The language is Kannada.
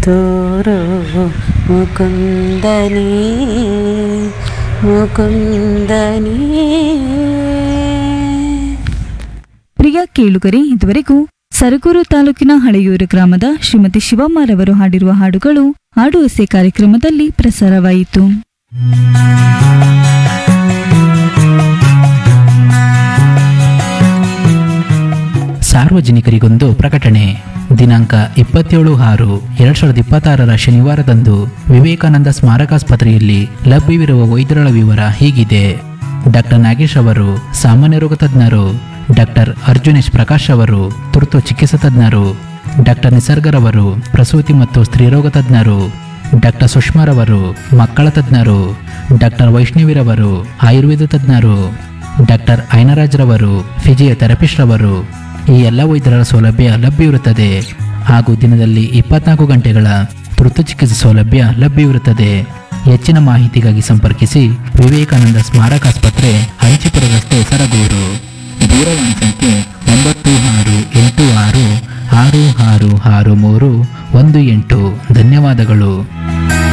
ತೋರೋ ಮುಕುಂದನೇ ಮುಕುಂದನೇ ಪ್ರಿಯ ಕೇಳುಗರೆ ಇದುವರೆಗೂ ಸರಗೂರು ತಾಲೂಕಿನ ಹಳೆಯೂರು ಗ್ರಾಮದ ಶ್ರೀಮತಿ ಶಿವಮ್ಮರವರು ಹಾಡಿರುವ ಹಾಡುಗಳು ಹಾಡುವಸೆ ಕಾರ್ಯಕ್ರಮದಲ್ಲಿ ಪ್ರಸಾರವಾಯಿತು ಸಾರ್ವಜನಿಕರಿಗೊಂದು ಪ್ರಕಟಣೆ ದಿನಾಂಕ ಇಪ್ಪತ್ತೇಳು ಆರು ಎರಡ್ ಸಾವಿರದ ಇಪ್ಪತ್ತಾರರ ಶನಿವಾರದಂದು ವಿವೇಕಾನಂದ ಸ್ಮಾರಕಾಸ್ಪತ್ರೆಯಲ್ಲಿ ಲಭ್ಯವಿರುವ ವೈದ್ಯರ ವಿವರ ಹೀಗಿದೆ ಡಾಕ್ಟರ್ ನಾಗೇಶ್ ಅವರು ಸಾಮಾನ್ಯ ರೋಗ ತಜ್ಞರು ಡಾಕ್ಟರ್ ಅರ್ಜುನೇಶ್ ಪ್ರಕಾಶ್ ಅವರು ತುರ್ತು ಚಿಕಿತ್ಸಾ ತಜ್ಞರು ಡಾಕ್ಟರ್ ನಿಸರ್ಗರವರು ಪ್ರಸೂತಿ ಮತ್ತು ಸ್ತ್ರೀರೋಗ ತಜ್ಞರು ಡಾಕ್ಟರ್ ಸುಷ್ಮಾರವರು ಮಕ್ಕಳ ತಜ್ಞರು ಡಾಕ್ಟರ್ ವೈಷ್ಣವಿರವರು ಆಯುರ್ವೇದ ತಜ್ಞರು ಡಾಕ್ಟರ್ ಐನರಾಜ್ರವರು ಫಿಸಿಯೋಥೆರಪಿಸ್ಟ್ ರವರು ಈ ಎಲ್ಲ ವೈದ್ಯರ ಸೌಲಭ್ಯ ಲಭ್ಯವಿರುತ್ತದೆ ಹಾಗೂ ದಿನದಲ್ಲಿ ಇಪ್ಪತ್ನಾಲ್ಕು ಗಂಟೆಗಳ ತುರ್ತು ಚಿಕಿತ್ಸೆ ಸೌಲಭ್ಯ ಲಭ್ಯವಿರುತ್ತದೆ ಹೆಚ್ಚಿನ ಮಾಹಿತಿಗಾಗಿ ಸಂಪರ್ಕಿಸಿ ವಿವೇಕಾನಂದ ಸ್ಮಾರಕ ಆಸ್ಪತ್ರೆ ಹಂಚಿಪುರ ರಸ್ತೆ ಸರಗೂರು ದೂರವಾಣಿ ಸಂಖ್ಯೆ ಒಂಬತ್ತು ಆರು ಎಂಟು ಆರು ಆರು ಆರು ಆರು ಮೂರು ಒಂದು ಎಂಟು ಧನ್ಯವಾದಗಳು